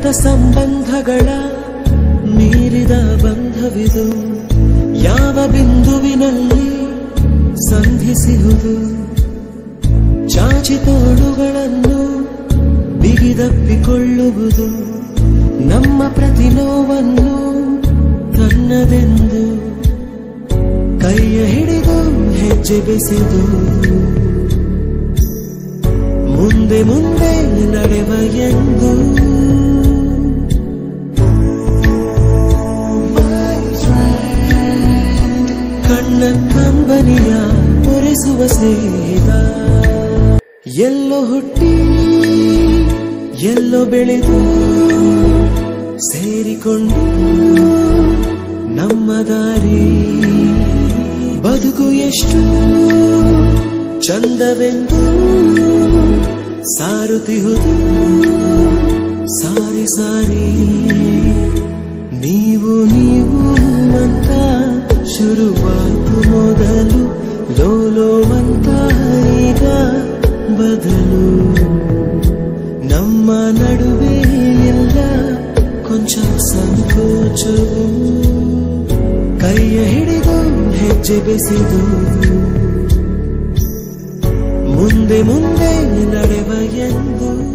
ರಕ್ತ ಸಂಬಂಧಗಳ ಮೀರಿದ ಬಂಧವಿದು ಯಾವ ಬಿಂದುವಿನಲ್ಲಿ ಸಂಧಿಸಿಹುದು ಚಾಚಿ ತೋಳುಗಳನ್ನು ಬಿಗಿದಪ್ಪಿಕೊಳ್ಳುವುದು ನಮ್ಮ ಪ್ರತಿ ನೋವನ್ನು ತನ್ನದೆಂದು ಕೈಯ ಹಿಡಿದು ಹೆಜ್ಜೆ ಬೆಸೆದು ಮುಂದೆ ಮುಂದೆ ನಡೆವ ಎಂದು ಕಣ್ಣ ಕಂಬನಿಯ ಒರೆಸುವ ಸ್ನೇಹಿತ ಎಲ್ಲೋ ಹುಟ್ಟಿ ಎಲ್ಲೋ ಬೆಳೆದು ಸೇರಿಕೊಂಡು ನಮ್ಮ ದಾರಿ ಬದುಕು ಎಷ್ಟು ಚಂದವೆಂದು ಸಾರುತ್ತಿಹುದು ಸಾರಿ ಸಾರಿ ನೀವು ನೀವು ಅಂತ ಶುರುವಾತು ಮೊದಲು ಲೋಲೋ ಅಂತ ಈಗ ಬದಲು ನಮ್ಮ ನಡುವೆ ಎಲ್ಲ ಕೊಂಚ ಸಂಕೋಚವು ಕೈಯ ಹಿಡಿದು ಹೆಜ್ಜೆ ಬೆಸೆದು ಮುಂದೆ ಮುಂದೆ ನಡೆವ ಎಂದು